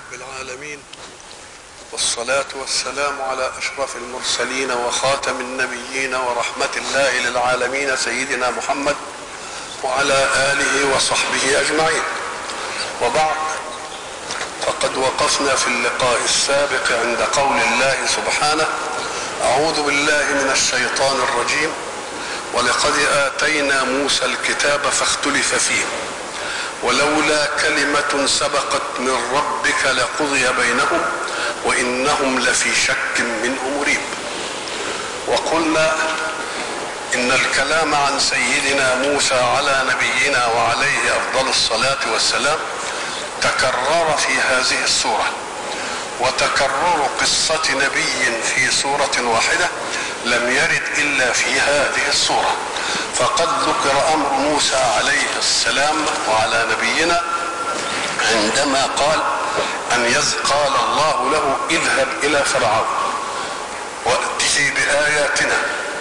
رب العالمين والصلاة والسلام على أشرف المرسلين وخاتم النبيين ورحمة الله للعالمين سيدنا محمد وعلى آله وصحبه أجمعين وبعد فقد وقفنا في اللقاء السابق عند قول الله سبحانه أعوذ بالله من الشيطان الرجيم ولقد آتينا موسى الكتاب فاختلف فيه ولولا كلمة سبقت من ربك لقضي بينهم وإنهم لفي شك منه مريب وقلنا إن الكلام عن سيدنا موسى على نبينا وعليه أفضل الصلاة والسلام تكرر في هذه السورة وتكرر قصة نبي في سورة واحدة لم يرد إلا في هذه السورة فقد ذكر أمر موسى عليه السلام وعلى نبينا عندما قال أن يز قال الله له اذهب إلى فرعون وأته بآياتنا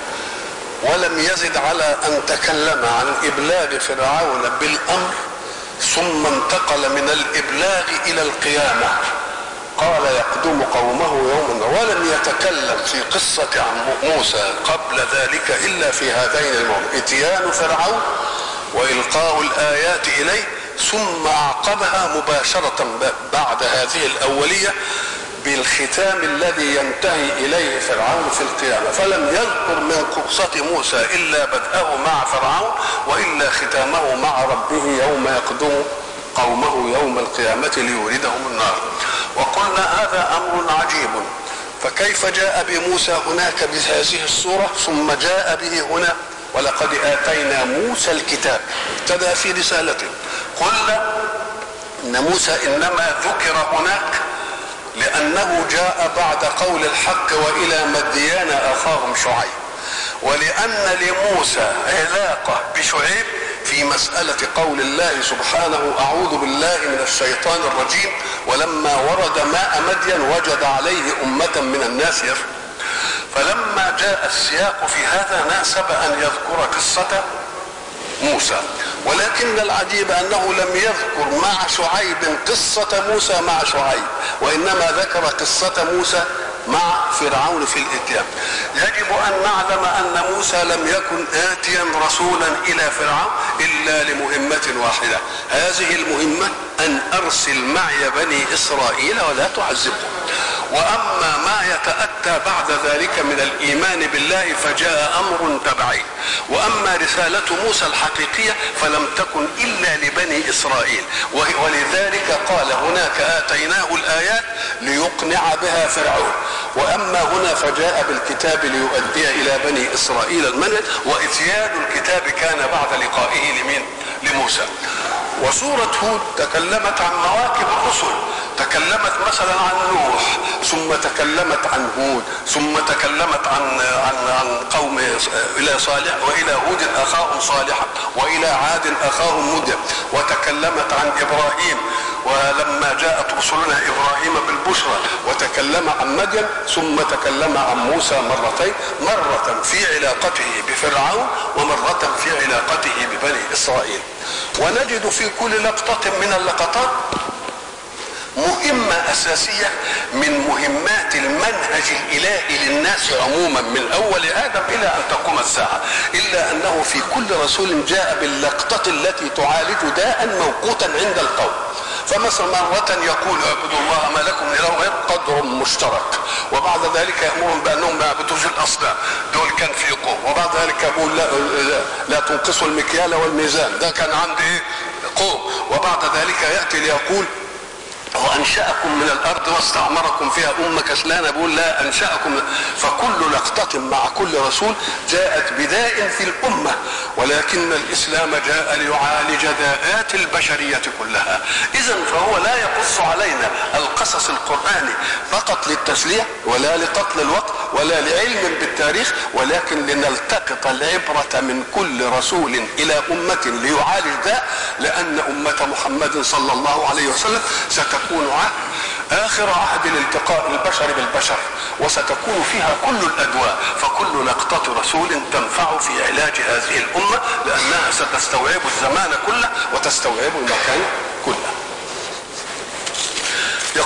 ولم يزد على أن تكلم عن إبلاغ فرعون بالأمر ثم انتقل من الإبلاغ إلى القيامة قال يقدم قومه يوما ولم يتكلم في قصة عن موسى قبل ذلك إلا في هذين الموضوع إتيان فرعون وإلقاء الآيات إليه ثم أعقبها مباشرة بعد هذه الأولية بالختام الذي ينتهي إليه فرعون في القيامة فلم يذكر من قصة موسى إلا بدأه مع فرعون وإلا ختامه مع ربه يوم يقدم قومه يوم القيامة ليوردهم النار وقلنا هذا أمر عجيب فكيف جاء بموسى هناك بهذه الصورة ثم جاء به هنا ولقد آتينا موسى الكتاب ابتدأ في رسالته قلنا إن موسى إنما ذكر هناك لأنه جاء بعد قول الحق وإلى مديان أخاهم شعيب ولأن لموسى علاقة بشعيب في مسألة قول الله سبحانه أعوذ بالله من الشيطان الرجيم ولما ورد ماء مدين وجد عليه أمة من الناس يفعل فلما جاء السياق في هذا ناسب أن يذكر قصة موسى ولكن العجيب أنه لم يذكر مع شعيب قصة موسى مع شعيب وإنما ذكر قصة موسى مع فرعون في الاتيان يجب ان نعلم ان موسى لم يكن اتيا رسولا الى فرعون الا لمهمه واحده هذه المهمه ان ارسل معي بني اسرائيل ولا تعذبهم واما ما يتاتى بعد ذلك من الايمان بالله فجاء امر تبعي واما رساله موسى الحقيقيه فلم تكن الا لبني اسرائيل ولذلك قال هناك اتيناه الايات ليقنع بها فرعون واما هنا فجاء بالكتاب ليؤدي الى بني اسرائيل المنهج واتيان الكتاب كان بعد لقائه لمين لموسى وسورة هود تكلمت عن مواكب الرسل تكلمت مثلا عن نوح ثم تكلمت عن هود ثم تكلمت عن عن عن قوم الى صالح والى هود اخاهم صالحا والى عاد اخاهم مدين وتكلمت عن ابراهيم ولما جاءت رسلنا ابراهيم بالبشرى وتكلم عن مدين ثم تكلم عن موسى مرتين مره في علاقته بفرعون ومره في علاقته ببني اسرائيل ونجد في كل لقطه من اللقطات مهمة أساسية من مهمات المنهج الإلهي للناس عموما من أول آدم إلى أن تقوم الساعة إلا أنه في كل رسول جاء باللقطة التي تعالج داء موقوتا عند القوم فمثلا مرة يقول اعبدوا الله ما لكم من إله غير قدر مشترك وبعد ذلك يأمرهم بأنهم ما يعبدوش الأصنام دول كان في قوم وبعد ذلك يقول لا, لا, لا تنقصوا المكيال والميزان ده كان عند إيه قوم وبعد ذلك يأتي ليقول وانشاكم من الارض واستعمركم فيها امه كسلانه بيقول لا انشاكم فكل لقطه مع كل رسول جاءت بداء في الامه ولكن الاسلام جاء ليعالج داءات البشريه كلها اذا فهو لا يقص علينا القصص القراني فقط للتسليه ولا لقتل الوقت ولا لعلم بالتاريخ ولكن لنلتقط العبره من كل رسول الى امه ليعالج داء لان امه محمد صلى الله عليه وسلم ستكون ستكون عهد آخر عهد لالتقاء البشر بالبشر وستكون فيها كل الأدواء فكل لقطة رسول تنفع في علاج هذه الأمة لأنها ستستوعب الزمان كله وتستوعب المكان كله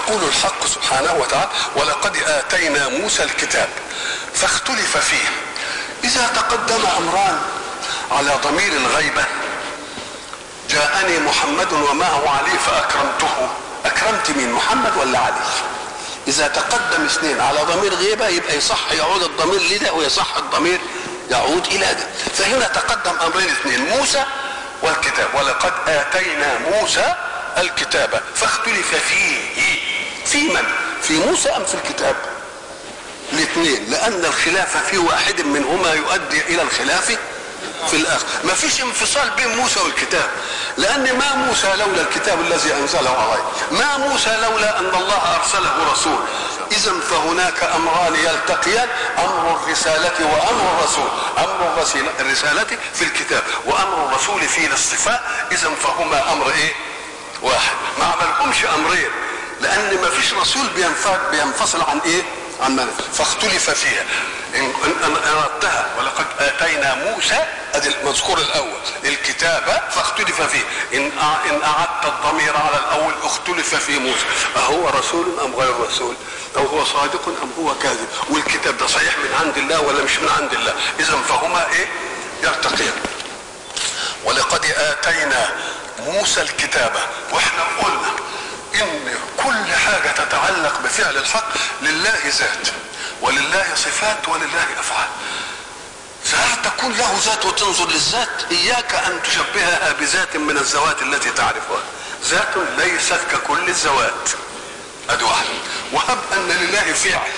يقول الحق سبحانه وتعالى ولقد آتينا موسى الكتاب فاختلف فيه إذا تقدم أمران على ضمير الغيبة جاءني محمد ومعه علي فأكرمته أكرمت مين محمد ولا علي إذا تقدم اثنين على ضمير غيبة يبقى يصح يعود الضمير لده ويصح الضمير يعود إلى ده فهنا تقدم أمرين اثنين موسى والكتاب ولقد آتينا موسى الكتاب فاختلف فيه في من في موسى أم في الكتاب الاثنين لأن الخلاف في واحد منهما يؤدي إلى الخلاف في الآخر ما فيش انفصال بين موسى والكتاب لأن ما موسى لولا الكتاب الذي أنزله عليه ما موسى لولا أن الله أرسله رسول إذا فهناك أمران يلتقيان أمر الرسالة وأمر الرسول أمر الرسالة في الكتاب وأمر الرسول في الاصطفاء إذا فهما أمر إيه واحد ما عملهمش أمرين لأن ما فيش رسول بينفصل عن إيه عن من فاختلف فيها إن, إن أردتها ولقد آتينا موسى ادي المذكور الاول الكتابه فاختلف فيه ان ان اعدت الضمير على الاول اختلف في موسى اهو رسول ام غير رسول او هو صادق ام هو كاذب والكتاب ده صحيح من عند الله ولا مش من عند الله اذا فهما ايه يرتقيان ولقد اتينا موسى الكتابه واحنا قلنا ان كل حاجه تتعلق بفعل الحق لله ذات ولله صفات ولله افعال فهل تكون له ذات وتنظر للذات اياك ان تشبهها بذات من الذوات التي تعرفها ذات ليست ككل الذوات ادي واحد وهب ان لله فعل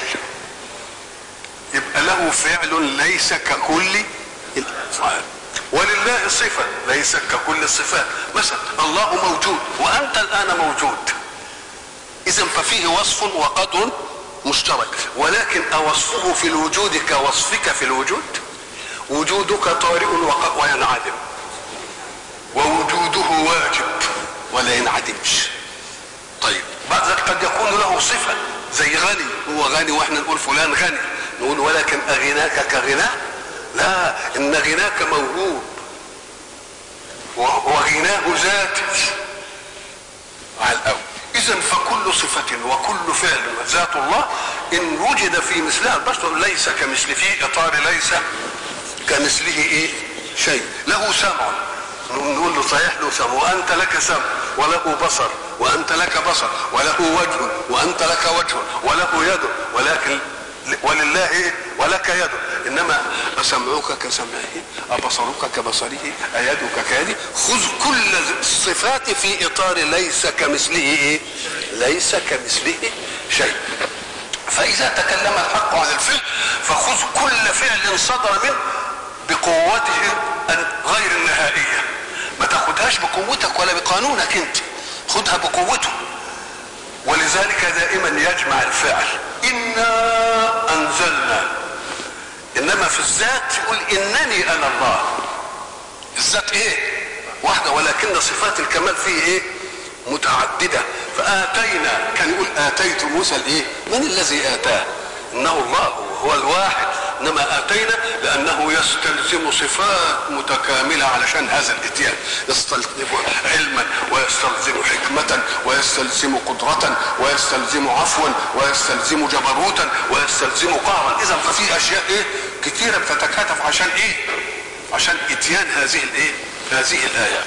يبقى له فعل ليس ككل الافعال ولله صفة ليست ككل الصفات مثلا الله موجود وأنت الآن موجود إذا ففيه وصف وقدر مشترك ولكن أوصفه في الوجود كوصفك في الوجود وجودك طارئ وينعدم ووجوده واجب ولا ينعدمش طيب بعد ذلك قد يكون له صفة زي غني هو غني واحنا نقول فلان غني نقول ولكن أغناك كغناه لا إن غناك موهوب وغناه ذاتي على الأول إذا فكل صفة وكل فعل ذات الله إن وجد في مثلها البشر ليس كمثل في إطار ليس كمثله إيه شيء له سمع نقول له صحيح له سمع وأنت لك سمع وله بصر وأنت لك بصر وله وجه وأنت لك وجه وله يد ولكن ولله إيه ولك يد انما اسمعك كسمعه ابصرك كبصره ايدك كيدي خذ كل الصفات في اطار ليس كمثله ايه ليس كمثله شيء فاذا تكلم الحق عن الفعل فخذ كل فعل صدر منه بقوته غير النهائيه ما تاخدهاش بقوتك ولا بقانونك انت خدها بقوته ولذلك دائما يجمع الفعل انا انزلنا انما في الذات يقول انني انا الله الذات ايه واحدة ولكن صفات الكمال فيه ايه متعددة فآتينا كان يقول آتيت موسى الايه من الذي آتاه انه الله هو الواحد انما اتينا لانه يستلزم صفات متكامله علشان هذا الاتيان يستلزم علما ويستلزم حكمه ويستلزم قدره ويستلزم عفوا ويستلزم جبروتا ويستلزم قهرا اذا ففي اشياء ايه كثيره بتتكاتف عشان ايه عشان اتيان هذه الايه هذه الايات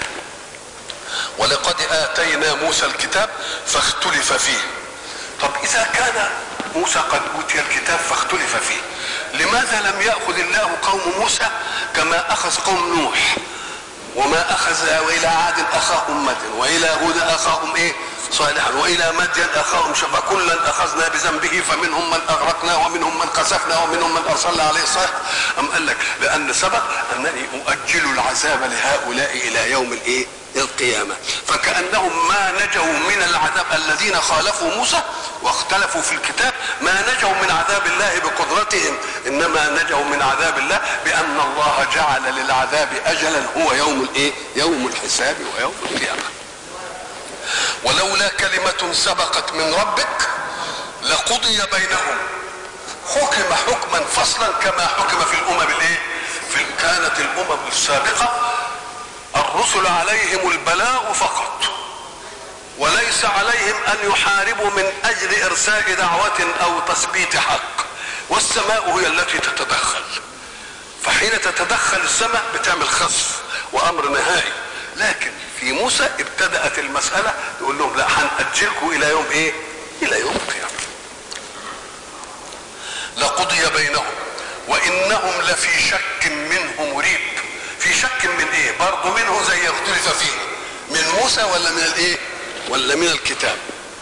ولقد اتينا موسى الكتاب فاختلف فيه طب اذا كان موسى قد اوتي الكتاب فاختلف فيه لماذا لم ياخذ الله قوم موسى كما اخذ قوم نوح وما اخذ والى عاد اخاهم مدين والى هود اخاهم ايه صالحا والى مدين اخاهم شفا كلا اخذنا بذنبه فمنهم من اغرقنا ومنهم من خسفنا ومنهم من ارسلنا عليه الصيحه ام قال لك لان سبق انني اؤجل العذاب لهؤلاء الى يوم الايه القيامة فكأنهم ما نجوا من العذاب الذين خالفوا موسى واختلفوا في الكتاب ما نجوا من عذاب الله بقدرتهم إنما نجوا من عذاب الله بأن الله جعل للعذاب أجلا هو يوم الإيه؟ يوم الحساب ويوم القيامة ولولا كلمة سبقت من ربك لقضي بينهم حكم حكما فصلا كما حكم في الأمم الإيه؟ في كانت الأمم السابقة الرسل عليهم البلاغ فقط وليس عليهم ان يحاربوا من اجل ارساء دعوه او تثبيت حق والسماء هي التي تتدخل فحين تتدخل السماء بتعمل خسف وامر نهائي لكن في موسى ابتدأت المسألة يقول لهم لا هنأجلكم إلى يوم إيه؟ إلى يوم القيامة. لقضي بينهم وإنهم لفي شك منه مريب. في شك من إيه؟ برضه منه زي اختلف فيه. من موسى ولا من الإيه؟ ولا من الكتاب.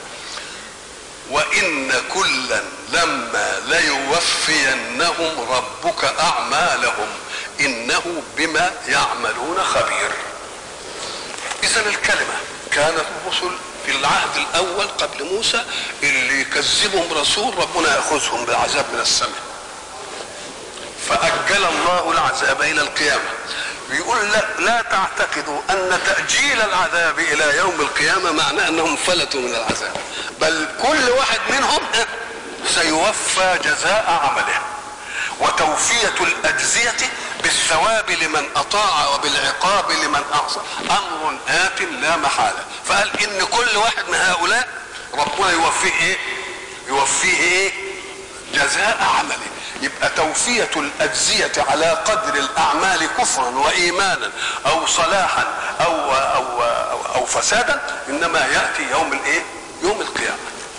وإن كلا لما ليوفينهم ربك أعمالهم إنه بما يعملون خبير. اذا الكلمه كانت الرسل في العهد الاول قبل موسى اللي يكذبهم رسول ربنا ياخذهم بالعذاب من السماء فاجل الله العذاب الى القيامه بيقول لا, لا تعتقدوا ان تاجيل العذاب الى يوم القيامه معناه انهم فلتوا من العذاب بل كل واحد منهم سيوفى جزاء عمله وتوفيه الاجزيه بالثواب لمن اطاع وبالعقاب لمن اعصى امر ات لا محاله فقال ان كل واحد من هؤلاء ربنا يوفيه ايه يوفيه ايه جزاء عمله يبقى توفية الأجزية على قدر الأعمال كفرا وإيمانا أو صلاحا أو أو أو, أو فسادا إنما يأتي يوم الإيه؟ يوم القيامة.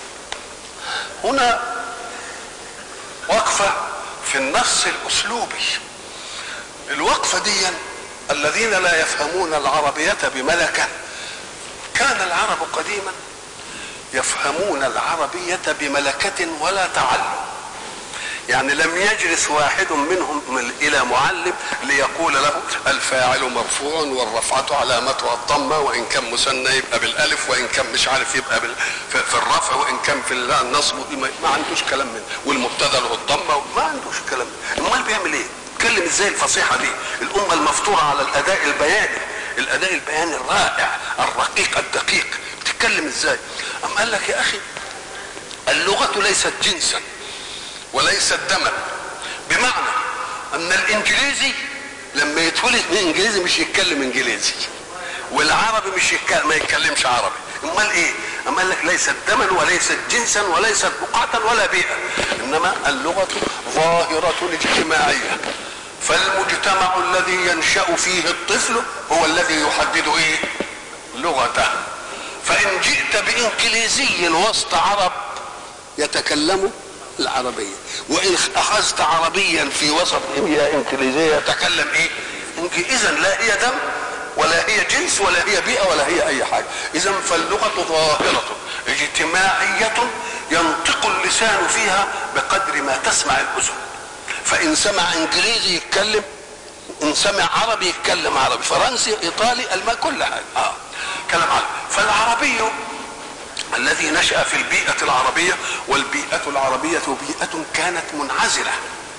هنا وقفة في النص الأسلوبي الوقفة دي الذين لا يفهمون العربية بملكة كان العرب قديما يفهمون العربية بملكة ولا تعلم يعني لم يجلس واحد منهم إلى معلم ليقول له الفاعل مرفوع والرفعة علامتها الضمة وإن كان مثنى يبقى بالألف وإن كان مش عارف يبقى بال... في الرفع وإن كان في النصب ما عندوش كلام من والمبتدأ له الضمة ما عندوش كلام من أمال بيعمل إيه؟ بيتكلم ازاي الفصيحه دي الامه المفطوره على الاداء البياني الاداء البياني الرائع الرقيق الدقيق بتتكلم ازاي ام قال لك يا اخي اللغه ليست جنسا وليست دما بمعنى ان الانجليزي لما يتولد من انجليزي مش يتكلم انجليزي والعربي مش يتكلم ما يتكلمش عربي امال ايه اما قال لك ليست دما وليست جنسا وليست بقعه ولا بيئه انما اللغه ظاهره اجتماعيه فالمجتمع الذي ينشا فيه الطفل هو الذي يحدد ايه لغته فان جئت بانجليزي وسط عرب يتكلموا العربيه وان اخذت عربيا في وسط انجليزيه يتكلم ايه اذا لا هي دم ولا هي جنس ولا هي بيئه ولا هي اي حاجه اذا فاللغه ظاهره اجتماعيه ينطق اللسان فيها بقدر ما تسمع الاذن فان سمع انجليزي يتكلم ان سمع عربي يتكلم عربي فرنسي ايطالي الماني كل حاجه اه كلام عربي فالعربي الذي نشا في البيئه العربيه والبيئه العربيه بيئه كانت منعزله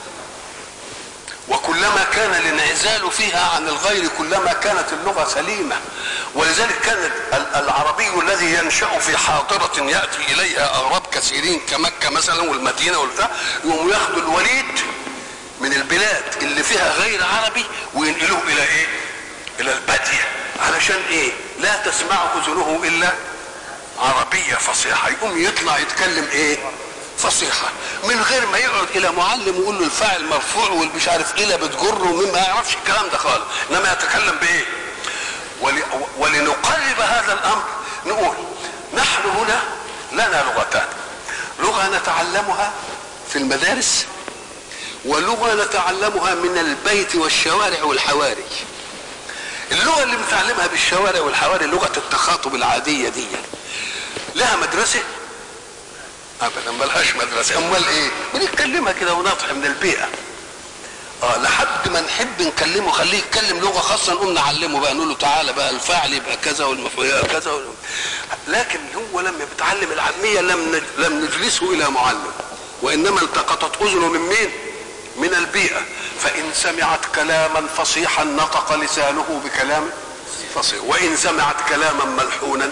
وكلما كان الانعزال فيها عن الغير كلما كانت اللغة سليمة ولذلك كان العربي الذي ينشأ في حاضرة يأتي إليها أغراب كثيرين كمكة مثلا والمدينة والبتاع يقوم ياخدوا الوليد من البلاد اللي فيها غير عربي وينقلوه إلى إيه؟ إلى البادية علشان إيه؟ لا تسمع أذنه إلا عربية فصيحة يقوم يطلع يتكلم إيه؟ فصيحة من غير ما يقعد إلى معلم ويقول له الفاعل مرفوع والمش عارف إيه بتجر ومين ما يعرفش الكلام ده خالص إنما يتكلم بإيه؟ ول... ولنقرب هذا الأمر نقول نحن هنا لنا لغتان لغة نتعلمها في المدارس ولغة نتعلمها من البيت والشوارع والحواري اللغة اللي بنتعلمها بالشوارع والحواري لغة التخاطب العادية دي لها مدرسة ابدا ملهاش مدرسه امال ايه بنتكلمها كده ونطح من البيئه اه لحد ما نحب نكلمه خليه يتكلم لغه خاصه نقوم نعلمه بقى نقول له تعالى بقى الفاعل يبقى كذا والمفعول يبقى كذا وال... لكن هو لما بيتعلم العاميه لم لم نجلسه الى معلم وانما التقطت اذنه من مين؟ من البيئه فان سمعت كلاما فصيحا نطق لسانه بكلام فصيح وان سمعت كلاما ملحونا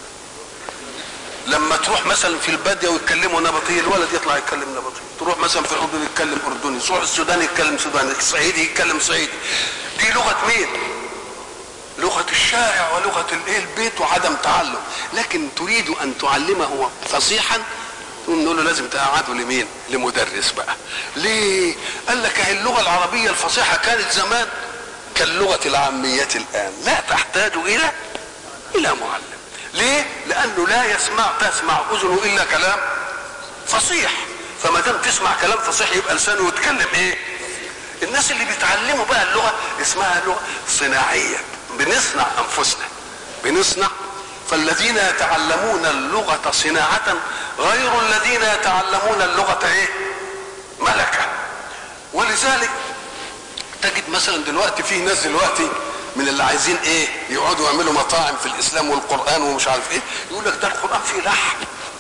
لما تروح مثلا في الباديه ويتكلموا نبطي الولد يطلع يتكلم نبطي تروح مثلا في الاردن يتكلم اردني تروح السودان يتكلم سوداني الصعيدي يتكلم صعيدي دي لغه مين لغه الشارع ولغه الايه البيت وعدم تعلم لكن تريد ان تعلمه فصيحا تقوم نقول له لازم تقعده لمين لمدرس بقى ليه قال لك اهي اللغه العربيه الفصيحه كانت زمان كاللغه العاميه الان لا تحتاج الى الى معلم ليه لانه لا يسمع تسمع اذنه الا كلام فصيح فما دام تسمع كلام فصيح يبقى لسانه يتكلم ايه الناس اللي بيتعلموا بقى اللغه اسمها لغه صناعيه بنصنع انفسنا بنصنع فالذين يتعلمون اللغه صناعه غير الذين يتعلمون اللغه ايه ملكه ولذلك تجد مثلا دلوقتي في ناس دلوقتي من اللي عايزين ايه يقعدوا يعملوا مطاعم في الاسلام والقران ومش عارف ايه يقول لك ده القران فيه لحن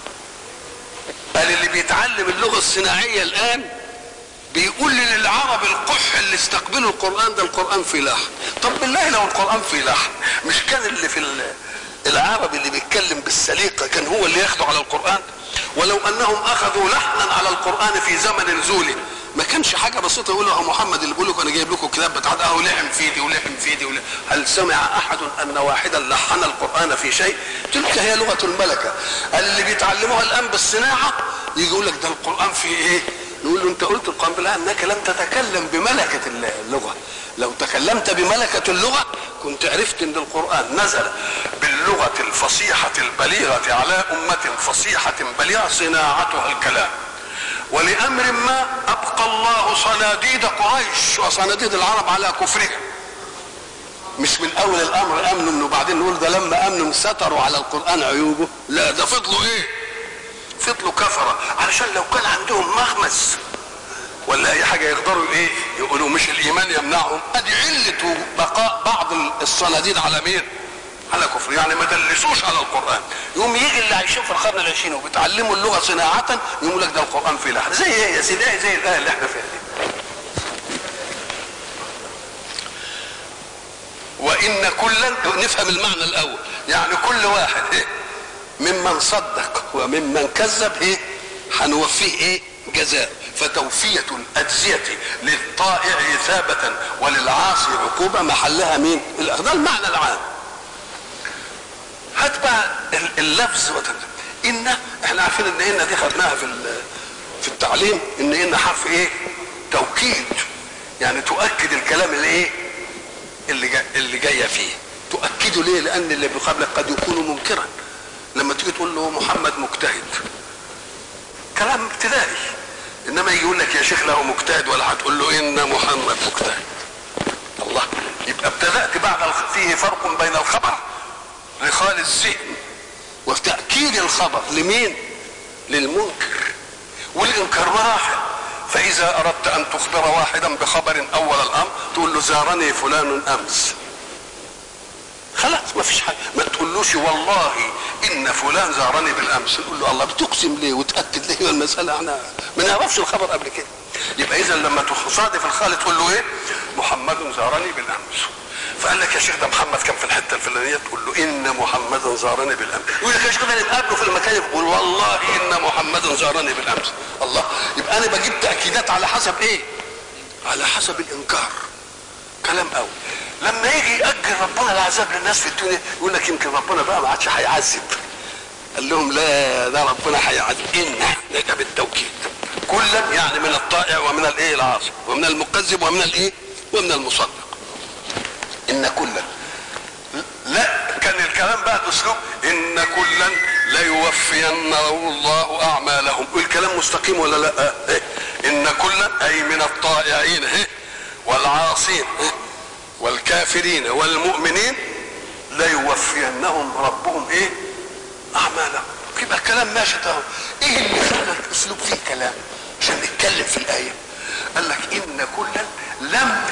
قال اللي بيتعلم اللغه الصناعيه الان بيقول للعرب القح اللي استقبلوا القران ده القران فيه لحن طب بالله لو القران فيه لحن مش كان اللي في العربي اللي بيتكلم بالسليقه كان هو اللي ياخده على القران ولو انهم اخذوا لحنا على القران في زمن نزوله ما كانش حاجه بسيطه يقول له محمد اللي بيقول لك انا جايب لكم كتاب بتاع ده اهو لحن في دي ولحن في دي ولحن. هل سمع احد ان واحدا لحن القران في شيء؟ تلك هي لغه الملكه اللي بيتعلموها الان بالصناعه يجي يقول لك ده القران فيه ايه؟ نقول له انت قلت القران بالله انك لم تتكلم بملكه اللغه لو تكلمت بملكه اللغه كنت عرفت ان القران نزل باللغه الفصيحه البليغه على امه فصيحه بليغه صناعتها الكلام ولامر ما ابقى الله صناديد قريش وصناديد العرب على كفرهم مش من اول الامر امنوا منه وبعدين نقول ده لما امنوا ستروا على القران عيوبه لا ده فضلوا ايه فضلوا كفره علشان لو كان عندهم مخمس ولا اي حاجه يقدروا ايه يقولوا مش الايمان يمنعهم ادي عله بقاء بعض الصناديد على مين على كفر يعني ما دلسوش على القران يقوم يجي اللي عايشين في القرن العشرين وبيتعلموا اللغه صناعه يقول لك ده القران فيه لحن زي ايه يا سيدي زي الايه اللي احنا فيها دي وان كلا نفهم المعنى الاول يعني كل واحد ايه ممن صدق وممن كذب ايه هنوفيه ايه جزاء فتوفية الأجزية للطائع ثابة وللعاصي عقوبة محلها مين؟ ده المعنى العام. هات بقى اللفظ إن احنا عارفين إن إن دي خدناها في في التعليم إن إن حرف إيه؟ توكيد يعني تؤكد الكلام اللي إيه؟ اللي جاي اللي جاية فيه. تؤكده ليه؟ لأن اللي بيقابلك قد يكون منكرا. لما تيجي تقول له محمد مجتهد. كلام ابتدائي. انما يجي يقول لك يا شيخ له مجتهد ولا هتقول له ان محمد مجتهد الله يبقى ابتدات بعد فيه فرق بين الخبر لخال الذهن وتاكيد الخبر لمين للمنكر والانكار مراحل فاذا اردت ان تخبر واحدا بخبر اول الامر تقول له زارني فلان امس خلاص ما فيش حاجه ما تقولوش والله ان فلان زارني بالامس نقول له الله بتقسم ليه وتاكد ليه المساله احنا ما نعرفش الخبر قبل كده يبقى اذا لما تصادف الخالد تقول له ايه محمد زارني بالامس فقال لك يا شيخ ده محمد كان في الحته الفلانيه تقول له ان محمدا زارني بالامس يقول لك يا شيخ ده نتقابله في المكان يقول والله ان محمدا زارني بالامس الله يبقى انا بجيب تاكيدات على حسب ايه على حسب الانكار كلام قوي لما يجي يأجل ربنا العذاب للناس في الدنيا يقول لك يمكن ربنا بقى ما عادش هيعذب قال لهم لا ده ربنا هيعذب إن ده بالتوكيد كلا يعني من الطائع ومن الايه العاصي ومن المكذب ومن الايه ومن المصدق ان كلا لا كان الكلام بقى باسلوب ان كلا ليوفين الله اعمالهم والكلام مستقيم ولا لا إيه؟ ان كلا اي من الطائعين إيه؟ والعاصين إيه؟ والكافرين والمؤمنين ليوفينهم ربهم ايه اعمالهم يبقى الكلام ماشي اهو ايه اللي خلى الاسلوب فيه كلام عشان نتكلم في الايه قال لك ان كلا لما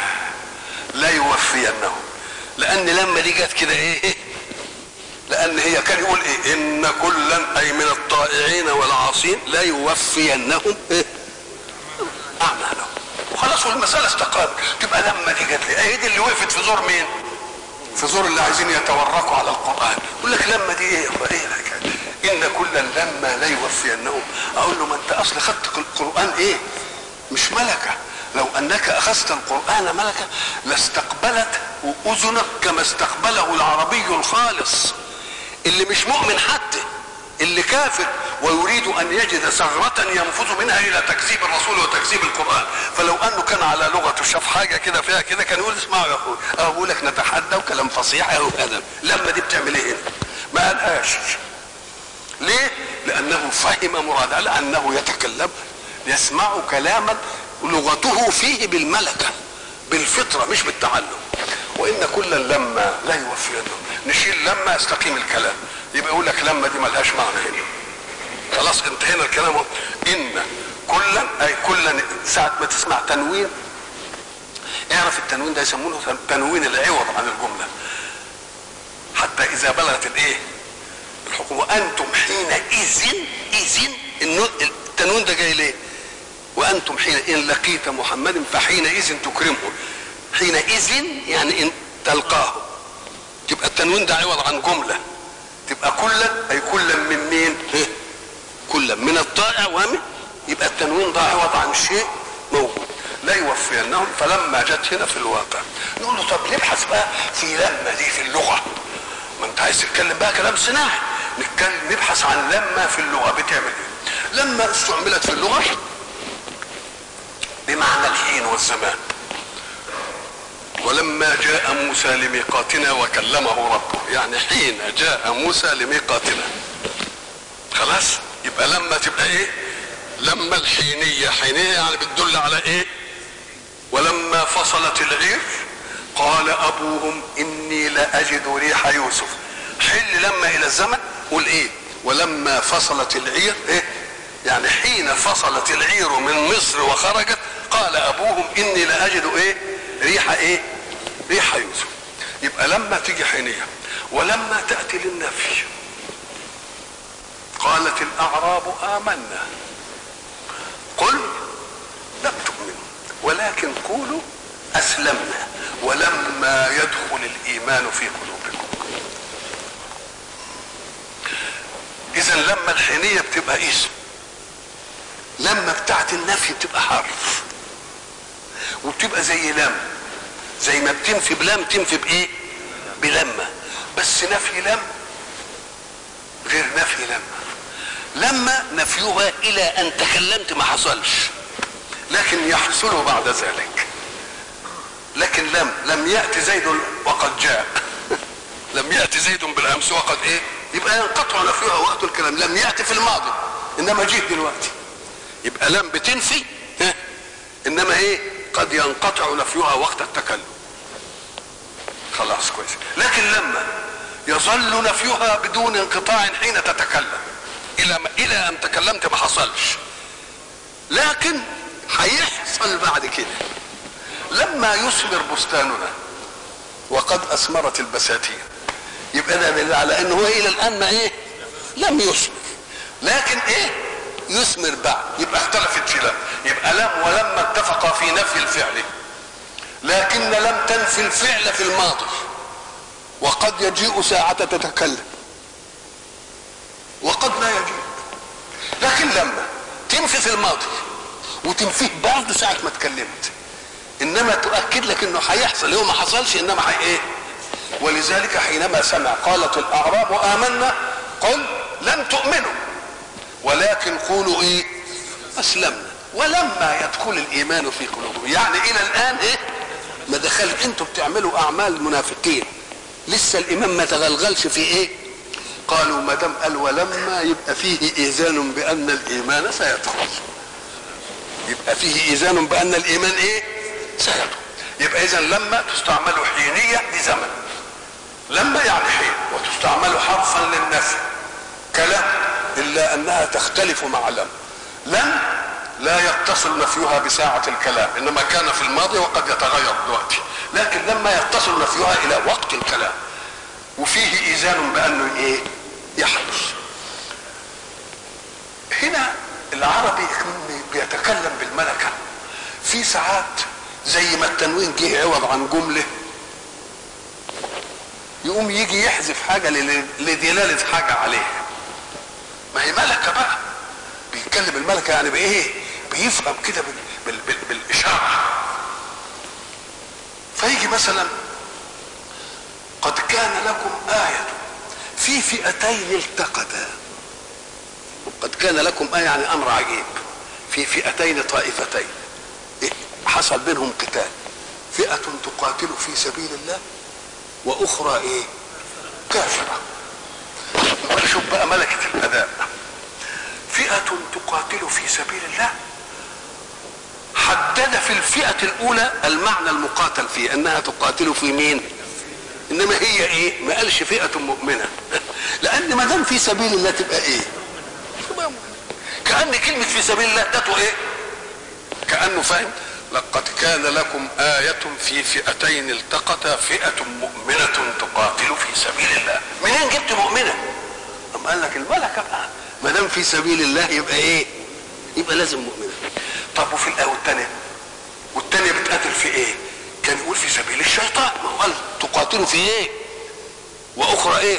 لا يوفينهم لان لما دي جت كده ايه لان هي كان يقول ايه ان كلا اي من الطائعين والعاصين لا يوفينهم إيه؟ اعمالهم وخلاص والمساله استقامت تبقى لما دي جت لي ايه دي اللي وقفت في زور مين في زور اللي عايزين يتورقوا على القران يقول لك لما دي ايه ايه الحكايه ان كلا لما لا يوفينهم اقول له ما انت اصل خدت القران ايه مش ملكه لو انك اخذت القران ملكه لاستقبلت اذنك كما استقبله العربي الخالص اللي مش مؤمن حتى اللي كافر ويريد ان يجد ثغرة ينفذ منها الى تكذيب الرسول وتكذيب القران فلو انه كان على لغته شاف حاجه كده فيها كده كان يقول اسمعوا يا اخوي اقول لك نتحدى وكلام فصيح اهو هذا لما دي بتعمل ايه هنا ما قالهاش ليه لانه فهم مراد لانه يتكلم يسمع كلاما لغته فيه بالملكه بالفطره مش بالتعلم وان كلا لما لا يوفينه نشيل لما يستقيم الكلام يبقى يقول لك لما دي ملهاش معنى هنا خلاص انتهينا الكلام ان كلا اي كلا ساعه ما تسمع تنوين اعرف التنوين ده يسمونه تنوين العوض عن الجمله حتى اذا بلغت الايه الحكم وانتم حينئذ اذ التنوين ده جاي ليه وانتم حين ان لقيت محمد فحينئذ تكرمه حينئذ يعني ان تلقاه تبقى التنوين ده عوض عن جمله تبقى كلا اي كلا من مين كلا من الطائع ومن يبقى التنوين ده عوض عن شيء موجود لا يوفينهم فلما جت هنا في الواقع نقول له طب نبحث بقى في لما دي في اللغه ما انت عايز تتكلم بقى كلام صناعي نتكلم نبحث عن لما في اللغه بتعمل ايه لما استعملت في اللغه بمعنى الحين والزمان ولما جاء موسى لميقاتنا وكلمه ربه يعني حين جاء موسى لميقاتنا خلاص يبقى لما تبقى ايه لما الحينية حينية يعني بتدل على ايه ولما فصلت العير قال ابوهم اني لاجد ريح يوسف حل لما الى الزمن قول ايه ولما فصلت العير ايه يعني حين فصلت العير من مصر وخرجت قال ابوهم اني لاجد ايه ريح ايه ريح يوسف يبقى لما تيجي حينية ولما تأتي للنفي قالت الأعراب آمنا قل لم تؤمنوا ولكن قولوا أسلمنا ولما يدخل الإيمان في قلوبكم إذا لما الحينية بتبقى اسم لما بتاعت النفي بتبقى حرف وبتبقى زي لم زي ما بتنفي بلم تنفي بايه بلما بس نفي لم غير نفي لما لما نفيها الى ان تكلمت ما حصلش لكن يحصل بعد ذلك لكن لم لم يأتي زيد وقد جاء لم يأتي زيد بالأمس وقد إيه يبقى ينقطع نفيها وقت الكلام لم يأتي في الماضي إنما جه دلوقتي يبقى لم بتنفي ها إنما إيه قد ينقطع نفيها وقت التكلم خلاص كويس لكن لما يظل نفيها بدون انقطاع حين تتكلم الى ما الى ان تكلمت ما حصلش لكن هيحصل بعد كده لما يثمر بستاننا وقد اثمرت البساتين يبقى ده دليل على انه هو الى الان ما ايه لم يثمر لكن ايه يثمر بعد يبقى اختلفت في لم يبقى لم ولما اتفقا في نفي الفعل لكن لم تنفي الفعل في الماضي وقد يجيء ساعة تتكلم وقد لا يجيء لكن لما تنفي في الماضي وتنفيه برضه ساعة ما اتكلمت انما تؤكد لك انه هيحصل هو ما حصلش انما هي ايه ولذلك حينما سمع قالت الاعراب امنا قل لم تؤمنوا ولكن قولوا ايه اسلمنا ولما يدخل الايمان في قلوبهم يعني الى الان ايه ما دخل انتوا بتعملوا اعمال منافقين لسه الايمان ما تغلغلش في ايه قالوا ما دام قال ولما يبقى فيه ايذان بان الايمان سيدخل يبقى فيه ايذان بان الايمان ايه سيدخل يبقى اذا لما تستعمل حينيه لزمن لما يعني حين وتستعمل حرفا للنفي كلام الا انها تختلف مع لم لم لا يتصل نفيها بساعة الكلام إنما كان في الماضي وقد يتغير دلوقتي لكن لما يتصل نفيها إلى وقت الكلام وفيه إيذان بأنه إيه يحدث هنا العربي بيتكلم بالملكة في ساعات زي ما التنوين جه عوض عن جملة يقوم يجي يحذف حاجة لدلالة حاجة عليها ما هي ملكة بقى بيتكلم الملكة يعني بإيه بيفهم كده بال... بال... بال... بالإشارة فيجي مثلا كان لكم آية في فئتين التقتا قد كان لكم آية يعني أمر عجيب في فئتين طائفتين إيه؟ حصل بينهم قتال فئة تقاتل في سبيل الله وأخرى إيه كافرة شوف بقى ملكة الأداء فئة تقاتل في سبيل الله حدد في الفئة الأولى المعنى المقاتل فيه أنها تقاتل في مين؟ إنما هي إيه؟ ما قالش فئة مؤمنة لأن ما دام في سبيل الله تبقى إيه؟ تبقى مؤمنة كأن كلمة في سبيل الله ده إيه؟ كأنه فاهم لقد كان لكم آية في فئتين التقتا فئة مؤمنة تقاتل في سبيل الله منين جبت مؤمنة؟ أم قال لك الملكة بقى ما دام في سبيل الله يبقى إيه؟ يبقى لازم مؤمنة طب وفي الآية والتانية والتانية بتقاتل في إيه؟ كان يقول في سبيل الشيطان ما هو قال تقاتل في إيه؟ وأخرى إيه؟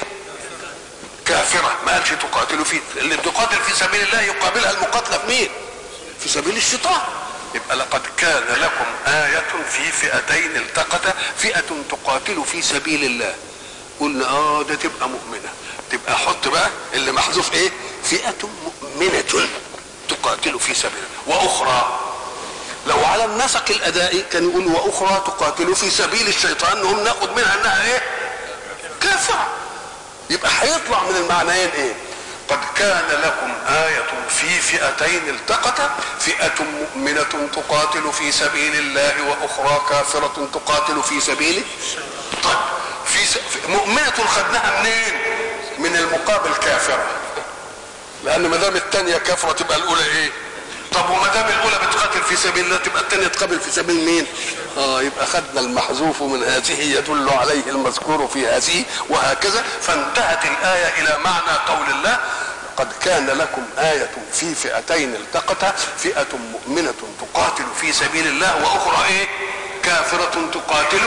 كافرة ما قالش تقاتل في اللي تقاتل في سبيل الله يقابلها المقاتلة في مين؟ في سبيل الشيطان يبقى لقد كان لكم آية في فئتين التقتا فئة تقاتل في سبيل الله قلنا اه ده تبقى مؤمنة تبقى حط بقى اللي محذوف ايه فئة مؤمنة تقاتل في سبيل الله وأخرى لو على النسق الأدائي كان يقول وأخرى تقاتل في سبيل الشيطان نقوم ناخد منها انها ايه كافرة يبقى هيطلع من المعنيين ايه قد كان لكم آية في فئتين التقتا فئة مؤمنة تقاتل في سبيل الله وأخرى كافرة تقاتل في سبيله طيب في س... مؤمنة خدناها منين؟ من المقابل كافرة لأن ما دام الثانية كافرة تبقى الأولى إيه؟ طب وما دام الأولى بتقاتل في سبيل الله تبقى الثانية تقابل في سبيل مين؟ اه يبقى خدنا المحذوف من هذه يدل عليه المذكور في هذه وهكذا فانتهت الآية إلى معنى قول الله قد كان لكم آية في فئتين التقتا فئة مؤمنة تقاتل في سبيل الله وأخرى إيه؟ كافرة تقاتل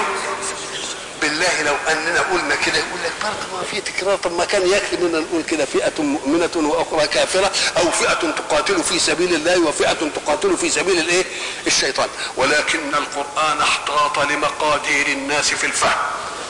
بالله لو اننا قلنا كده يقول لك برضه ما في تكرار طب ما كان يكفي اننا نقول كده فئه مؤمنه واخرى كافره او فئه تقاتل في سبيل الله وفئه تقاتل في سبيل الايه؟ الشيطان ولكن القران احتاط لمقادير الناس في الفهم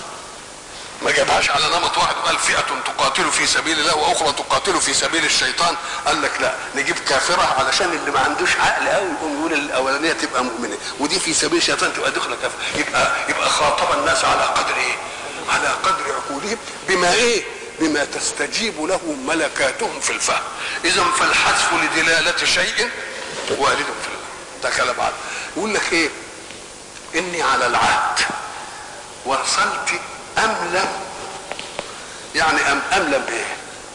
ما جابهاش على نمط واحد قال فئة تقاتل في سبيل الله وأخرى تقاتل في سبيل الشيطان قال لك لا نجيب كافرة علشان اللي ما عندوش عقل قوي يقوم يقول الأولانية تبقى مؤمنة ودي في سبيل الشيطان تبقى دخلة كافرة يبقى يبقى خاطب الناس على قدر إيه؟ على قدر عقولهم بما إيه؟ بما تستجيب له ملكاتهم في الفهم إذا فالحذف لدلالة شيء وارد في الله ده كلام عاد يقول لك إيه؟ إني على العهد وصلت أم لم يعني أم أم لم إيه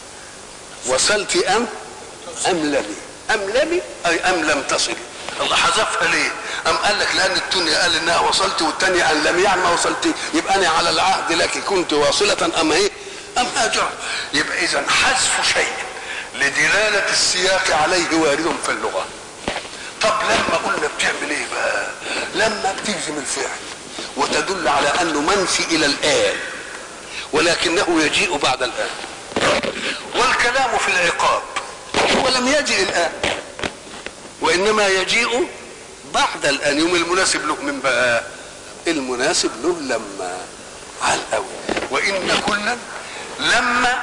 وصلت أم أم لم أم لم أي أم لم تصل الله حذفها ليه أم قال لك لأن الدنيا قال إنها وصلت والثانية أن لم يعني ما وصلت يبقى أنا على العهد لك كنت واصلة أم إيه أم هاجر يبقى إذا حذف شيء لدلالة السياق عليه وارد في اللغة طب لما قلنا بتعمل ايه بقى لما بتجزم الفعل وتدل على انه منفي الى الان ولكنه يجيء بعد الان والكلام في العقاب ولم يجئ الان وانما يجيء بعد الان يوم المناسب له من بقى المناسب له لما على الاول وان كلا لما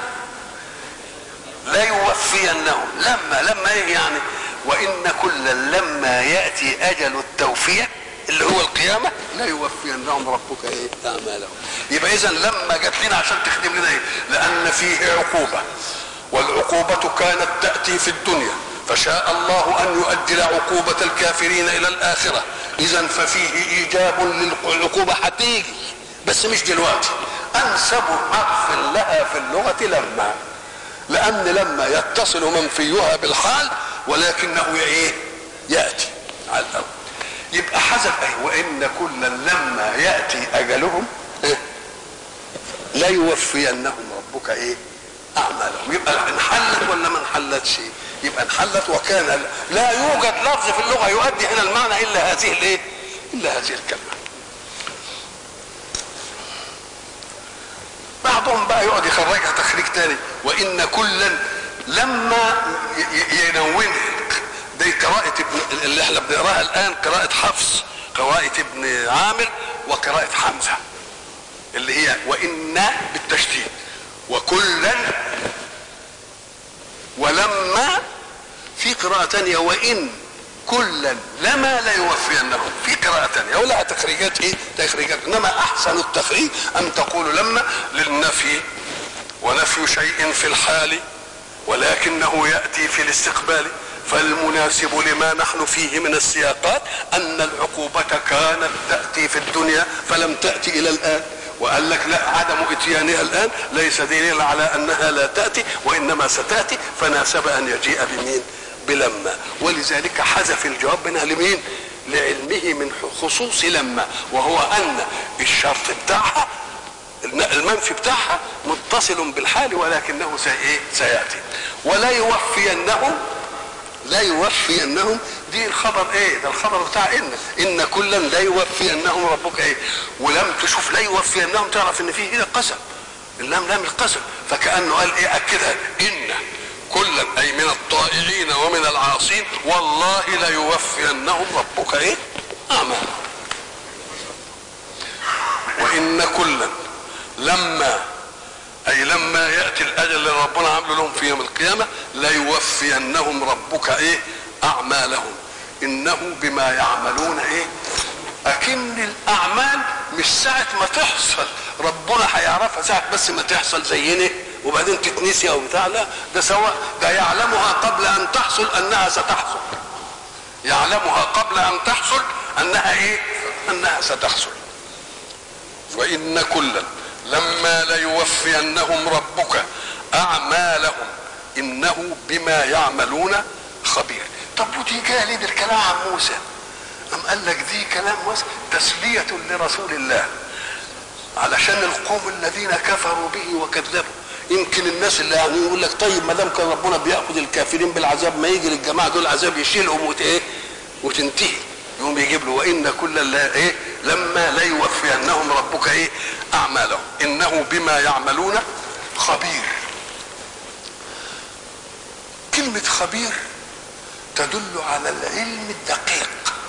لا يوفينهم لما لما ايه يعني وان كلا لما ياتي اجل التوفيه اللي هو القيامه لا يوفينهم ربك ايه اعمالهم يبقى اذا لما جت لنا عشان تخدم لنا ايه لان فيه عقوبه والعقوبه كانت تاتي في الدنيا فشاء الله ان يؤجل عقوبه الكافرين الى الاخره اذا ففيه ايجاب للعقوبه هتيجي بس مش دلوقتي انسب حرف لها في اللغه لما لان لما يتصل منفيها بالحال ولكنه ايه ياتي على الاول يبقى حذف ايه وان كلا لما ياتي اجلهم إيه؟ لا يوفينهم ربك ايه اعمالهم يبقى انحلت ولا ما انحلتش يبقى انحلت وكان لا يوجد لفظ في اللغه يؤدي هنا المعنى الا هذه الايه الا هذه الكلمه بعضهم بقى يقعد يخرجها تخريج تاني وان كلا لما ينونها دي قراءة ابن اللي احنا بنقراها الآن قراءة حفص قراءة ابن عامر وقراءة حمزة اللي هي وإن بالتشديد وكلا ولما في قراءة تانية وإن كلا لما لا يوفينهم في قراءة تانية ولها تخريجات ايه تخريجات انما احسن التخريج ان تقول لما للنفي ونفي شيء في الحال ولكنه يأتي في الاستقبال فالمناسب لما نحن فيه من السياقات ان العقوبة كانت تأتي في الدنيا فلم تأتي الى الان وقال لك لا عدم اتيانها الان ليس دليلا على انها لا تاتي وانما ستاتي فناسب ان يجيء بمين؟ بلما ولذلك حذف الجواب منها لمين؟ لعلمه من خصوص لما وهو ان الشرط بتاعها المنفي بتاعها متصل بالحال ولكنه سي سياتي ولا يوفينهم لا يوفينهم دي الخبر ايه ده الخبر بتاع ان ان كلا لا يوفينهم ربك ايه ولم تشوف لا يوفينهم تعرف ان فيه هنا قسم اللام لام القسم فكانه قال ايه اكدها ان كلا اي من الطائعين ومن العاصين والله لا يوفينهم ربك ايه اعمالهم وان كلا لما اي لما ياتي الاجل اللي ربنا عامله لهم في يوم القيامه ليوفينهم ربك ايه اعمالهم انه بما يعملون ايه اكن الاعمال مش ساعه ما تحصل ربنا هيعرفها ساعه بس ما تحصل زينا وبعدين تتنسي او بتاع لا ده سواء ده يعلمها قبل ان تحصل انها ستحصل يعلمها قبل ان تحصل انها ايه انها ستحصل وان كلا لما ليوفينهم ربك اعمالهم انه بما يعملون خبير طب ودي جايه ليه بالكلام عن موسى أم قال لك دي كلام موسى تسلية لرسول الله علشان القوم الذين كفروا به وكذبوا يمكن الناس اللي يعني يقول لك طيب ما دام كان ربنا بياخذ الكافرين بالعذاب ما يجي للجماعه دول عذاب يشيلهم وت ايه وتنتهي يقوم يجيب له وان كل لا ايه لما لا يوفينهم ربك ايه اعمالهم انه بما يعملون خبير كلمة خبير تدل على العلم الدقيق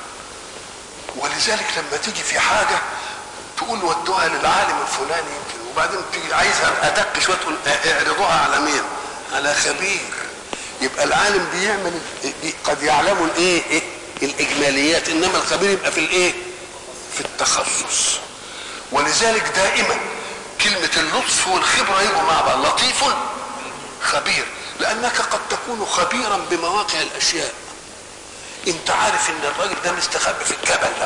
ولذلك لما تيجي في حاجة تقول ودوها للعالم الفلاني يمكن وبعدين تيجي عايزها ادق شويه تقول اعرضوها على مين؟ على خبير يبقى العالم بيعمل قد يعلم الايه؟ إيه؟ الاجماليات انما الخبير يبقى في الايه؟ في التخصص ولذلك دائما كلمة اللطف والخبرة يجوا مع بعض لطيف خبير لأنك قد تكون خبيرا بمواقع الأشياء أنت عارف إن الراجل ده مستخبي في الجبل ده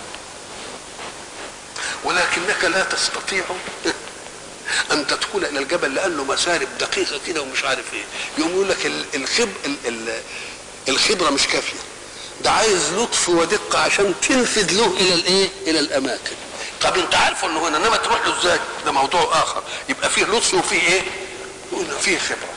ولكنك لا تستطيع ان تدخل الى الجبل لانه مسارب دقيقه كده ومش عارف ايه يقوم يقول لك الخب الخبره مش كافيه ده عايز لطف ودقه عشان تنفذ له الى الايه الى الاماكن طب انت عارفه انه هنا انما تروح له ازاي ده موضوع اخر يبقى فيه لطف وفيه ايه فيه خبره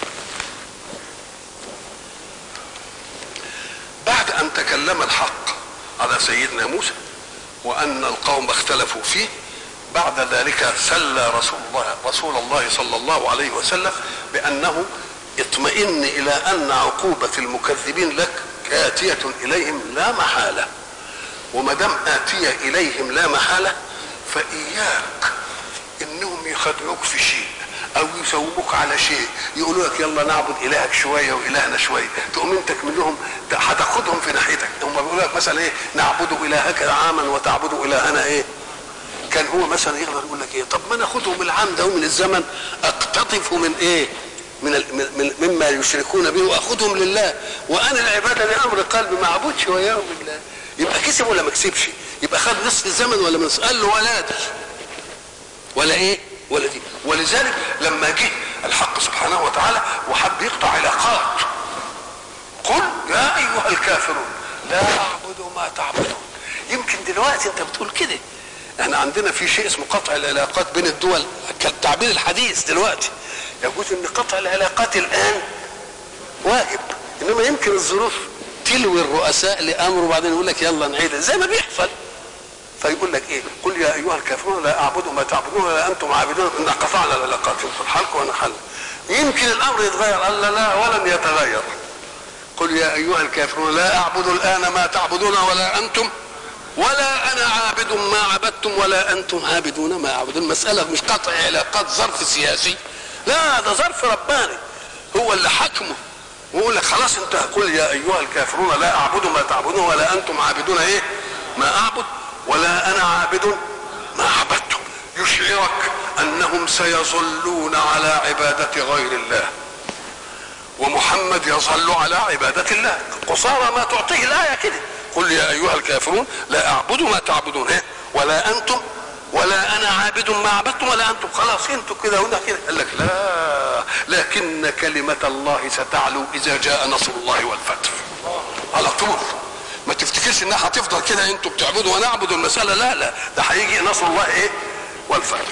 بعد ان تكلم الحق على سيدنا موسى وان القوم اختلفوا فيه بعد ذلك سلى رسول الله رسول الله صلى الله عليه وسلم بانه اطمئن الى ان عقوبه المكذبين لك آتية إليهم لا محالة وما دام آتية إليهم لا محالة فإياك إنهم يخدعوك في شيء أو يسوموك على شيء يقولوا لك يلا نعبد إلهك شوية وإلهنا شوية تقوم أنت منهم هتاخدهم في ناحيتك هم بيقولوا لك مثلا إيه نعبد إلهك عاما وتعبد إلهنا إيه كان هو مثلا يقدر يقول لك ايه طب ما ناخدهم العام ده من الزمن اقتطف من ايه من, من مما يشركون به واخذهم لله وانا العباده لامر قلبي ما اعبدش وياهم بالله يبقى كسب ولا ما كسبش يبقى خد نصف الزمن ولا من قال له ولا دي ولا ايه ولا دي ولذلك لما جه الحق سبحانه وتعالى وحب يقطع علاقات قل يا ايها الكافرون لا اعبد ما تعبدون يمكن دلوقتي انت بتقول كده احنا عندنا في شيء اسمه قطع العلاقات بين الدول كالتعبير الحديث دلوقتي يجوز ان قطع العلاقات الان واجب انما يمكن الظروف تلوي الرؤساء لامر وبعدين يقول لك يلا نعيد زي ما بيحصل فيقول لك ايه قل يا ايها الكافرون لا اعبد ما تعبدون ولا انتم عابدون ان قطعنا العلاقات يمكن حلق وانا حل يمكن الامر يتغير قال لا, لا ولن يتغير قل يا ايها الكافرون لا اعبد الان ما تعبدون ولا انتم ولا انا عابد ما عبدتم ولا انتم عابدون ما اعبد المساله مش قطع علاقات ظرف سياسي لا ده ظرف رباني هو اللي حكمه ويقول لك خلاص انت قل يا ايها الكافرون لا اعبد ما تعبدون ولا انتم عابدون ايه ما اعبد ولا انا عابد ما عبدتم يشعرك انهم سيظلون على عباده غير الله ومحمد يظل على عبادة الله قصارى ما تعطيه الآية كده قل يا أيها الكافرون لا أعبد ما تعبدون إيه؟ ولا أنتم ولا أنا عابد ما عبدتم ولا أنتم خلاص أنتم كده هنا كده قال لك لا لكن كلمة الله ستعلو إذا جاء نصر الله والفتح على طول ما تفتكرش انها هتفضل كده انتوا بتعبدوا ونعبد المسألة لا لا ده هيجي نصر الله ايه والفتح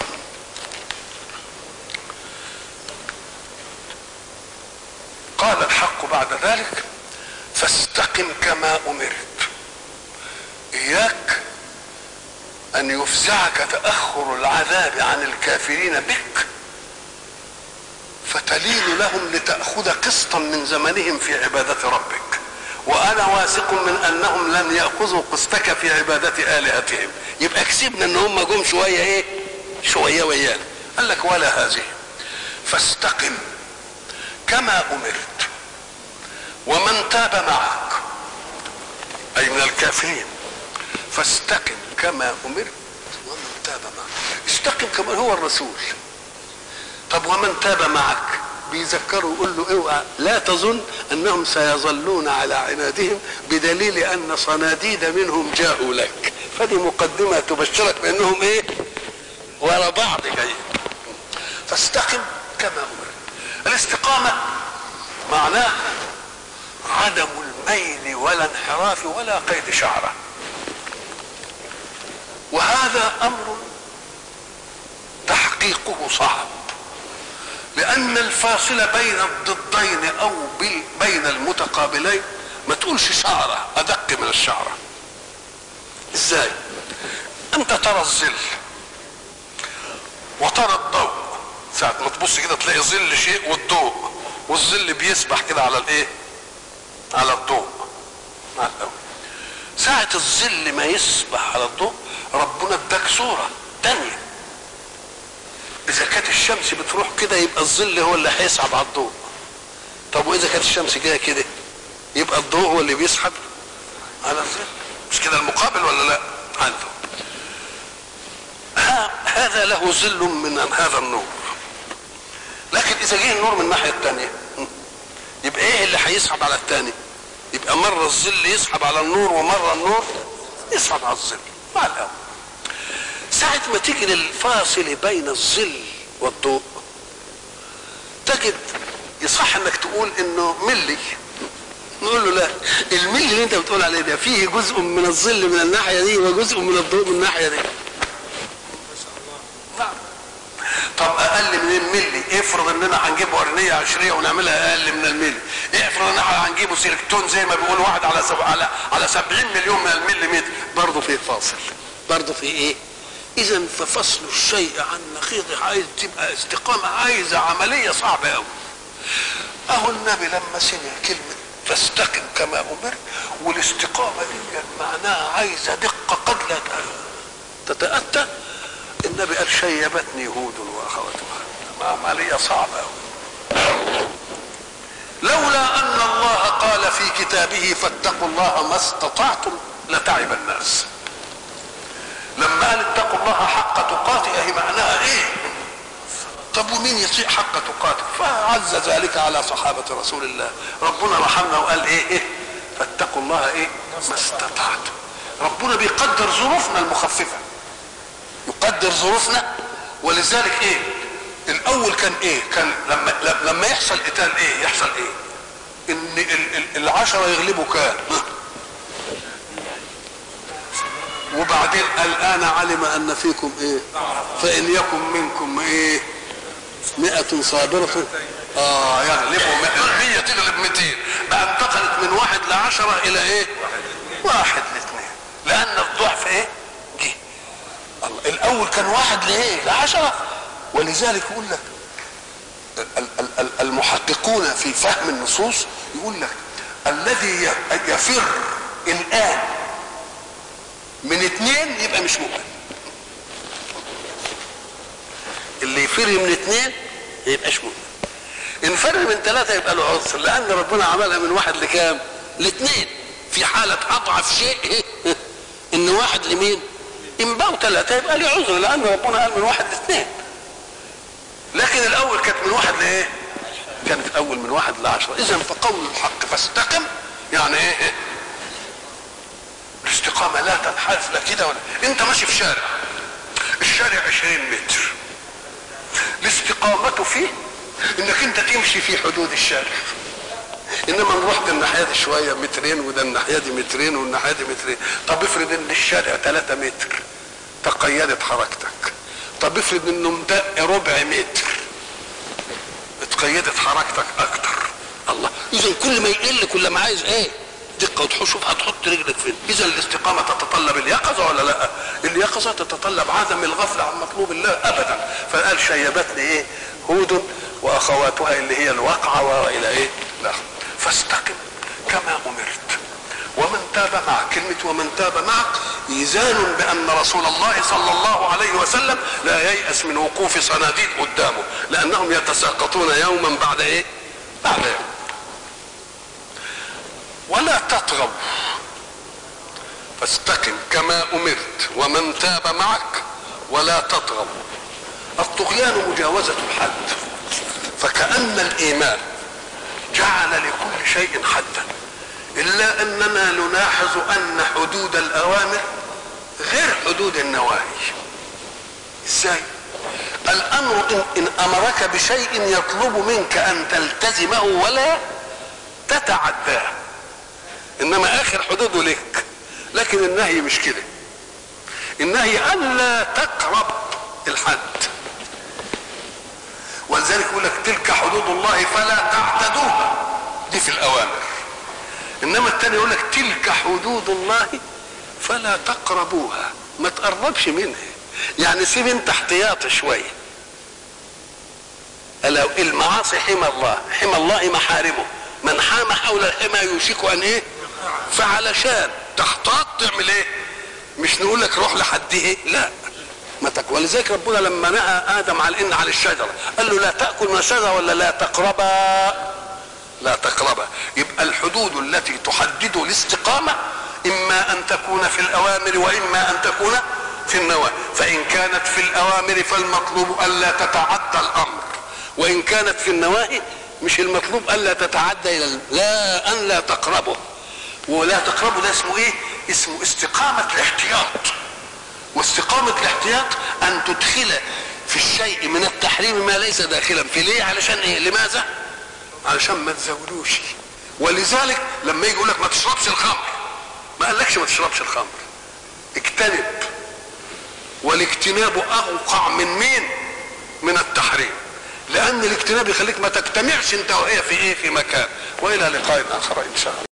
قال الحق بعد ذلك فاستقم كما امرت اياك ان يفزعك تاخر العذاب عن الكافرين بك فتلين لهم لتاخذ قسطا من زمنهم في عباده ربك وانا واثق من انهم لن ياخذوا قسطك في عباده الهتهم يبقى كسبنا ان هم جم شويه ايه شويه ويانا قال لك ولا هذه فاستقم كما امرت ومن تاب معك اي من الكافرين فاستقم كما امرت ومن تاب معك استقم كما هو الرسول طب ومن تاب معك بيذكروا يقول له اوعى لا تظن انهم سيظلون على عنادهم بدليل ان صناديد منهم جاءوا لك فدي مقدمه تبشرك بانهم ايه ورا بعض جايين فاستقم كما امرت الاستقامه معناها عدم الميل ولا انحراف ولا قيد شعره وهذا امر تحقيقه صعب لان الفاصل بين الضدين او بين المتقابلين ما تقولش شعره ادق من الشعره ازاي انت ترى الظل وترى الضوء ساعة ما تبص كده تلاقي ظل شيء والضوء والظل بيسبح كده على الايه على الضوء مع الأول ساعة الظل ما يسبح على الضوء ربنا اداك صورة تانية إذا كانت الشمس بتروح كده يبقى الظل هو اللي هيسحب على الضوء طب وإذا كانت الشمس جاية كده يبقى الضوء هو اللي بيسحب على الظل مش كده المقابل ولا لا عنده هذا له ظل من هذا النور لكن إذا جه النور من الناحية الثانية يبقى ايه اللي هيسحب على الثاني يبقى مرة الظل يسحب على النور ومرة النور يسحب على الظل مع الأول ساعة ما تيجي للفاصل بين الظل والضوء تجد يصح انك تقول انه ملي نقول له لا الملي اللي انت بتقول عليه ده فيه جزء من الظل من الناحيه دي وجزء من الضوء من الناحيه دي طب اقل من الملي افرض اننا هنجيب ورنيه عشريه ونعملها اقل من الملي افرض ان احنا هنجيبه سيلكتون زي ما بيقول واحد على سب... على على 70 مليون من المليمتر برضه في فاصل برضه في ايه اذا ففصل الشيء عن نقيضه عايز تبقى استقامه عايزه عمليه صعبه قوي اهو النبي لما سمع كلمه فاستقم كما امر والاستقامه دي معناها عايزه دقه قد لا تتاتى النبي قال شيبتني هود واخواتها عمليه صعبه قوي لولا ان الله قال في كتابه فاتقوا الله ما استطعتم لتعب الناس لما قال اتقوا الله حق تقاته هي معناها ايه طب ومين يطيع حق تقاته فعز ذلك على صحابة رسول الله ربنا رحمنا وقال ايه ايه فاتقوا الله ايه ما استطعتم ربنا بيقدر ظروفنا المخففة يقدر ظروفنا ولذلك ايه الاول كان ايه كان لما لما يحصل قتال ايه يحصل ايه ان ال- ال- العشرة يغلبوا كام وبعدين الان علم ان فيكم ايه فان يكن منكم ايه مئة صابرة اه يغلبوا مئة تغلب 200 بقى انتقلت من واحد لعشرة الى ايه واحد لاثنين لان الضعف ايه جه الله الاول كان واحد لايه لعشرة ولذلك يقول لك ال- ال- ال- المحققون في فهم النصوص يقول لك الذي ي- يفر الان من اتنين يبقى مش مؤمن اللي يفر من اتنين ما يبقاش مؤمن ان فر من ثلاثة يبقى له عذر لأن ربنا عملها من واحد لكام؟ لاثنين في حالة أضعف شيء إن واحد لمين؟ إن بقوا ثلاثة يبقى له عذر لأن ربنا قال من واحد لاثنين لكن الأول كانت من واحد لإيه؟ كانت الأول من واحد لعشرة إذا فقول الحق فاستقم يعني إيه؟ إيه؟ الاستقامة لا تنحرف لا كده ولا أنت ماشي في شارع الشارع 20 متر الاستقامة فيه انك انت تمشي في حدود الشارع انما نروح ده الناحيه دي شويه مترين وده الناحيه دي مترين والناحيه دي مترين طب افرض ان الشارع 3 متر تقيدت حركتك طب افرض انه مدق ربع متر اتقيدت حركتك اكتر الله اذا كل ما يقل كل ما عايز ايه دقة وتشوف هتحط رجلك فين اذا الاستقامة تتطلب اليقظة ولا لا اليقظة تتطلب عدم الغفلة عن مطلوب الله ابدا فقال شيبتني ايه هود واخواتها اللي هي الواقعة والى ايه لا فاستقم كما امرت ومن تاب معك كلمة ومن تاب معك إيذان بأن رسول الله صلى الله عليه وسلم لا ييأس من وقوف صناديد قدامه لأنهم يتساقطون يوما بعد إيه؟ بعد يوم ولا تطغوا فاستقم كما امرت ومن تاب معك ولا تطغوا الطغيان مجاوزة الحد فكأن الإيمان جعل لكل شيء حدا إلا أننا نلاحظ أن حدود الأوامر غير حدود النواهي إزاي؟ الأمر إن, إن أمرك بشيء يطلب منك أن تلتزمه ولا تتعداه انما اخر حدوده لك لكن النهي مش كده النهي الا تقرب الحد ولذلك يقول لك تلك حدود الله فلا تعتدوها دي في الاوامر انما الثاني يقول لك تلك حدود الله فلا تقربوها ما تقربش منها يعني سيب انت احتياط شويه المعاصي حمى الله حمى الله محارمه من حام حول الحمى يوشك ان ايه فعلشان تحتاط تعمل ايه مش نقول لك روح لحد ايه لا ما تك ولذلك ربنا لما نهى ادم على ان على الشجره قال له لا تاكل من الشجره ولا لا تقربا لا تقربا يبقى الحدود التي تحدد الاستقامه اما ان تكون في الاوامر واما ان تكون في النواهي فان كانت في الاوامر فالمطلوب الا تتعدى الامر وان كانت في النواهي مش المطلوب الا تتعدى الى لا ان لا تقربه ولا تقربه ده اسمه ايه اسمه استقامة الاحتياط واستقامة الاحتياط ان تدخل في الشيء من التحريم ما ليس داخلا في ليه علشان ايه لماذا علشان ما تزودوش ولذلك لما يجي يقول لك ما تشربش الخمر ما قالكش ما تشربش الخمر اجتنب والاجتناب اوقع من مين من التحريم لان الاجتناب يخليك ما تجتمعش انت وهي في ايه في مكان والى لقاء اخر ان شاء الله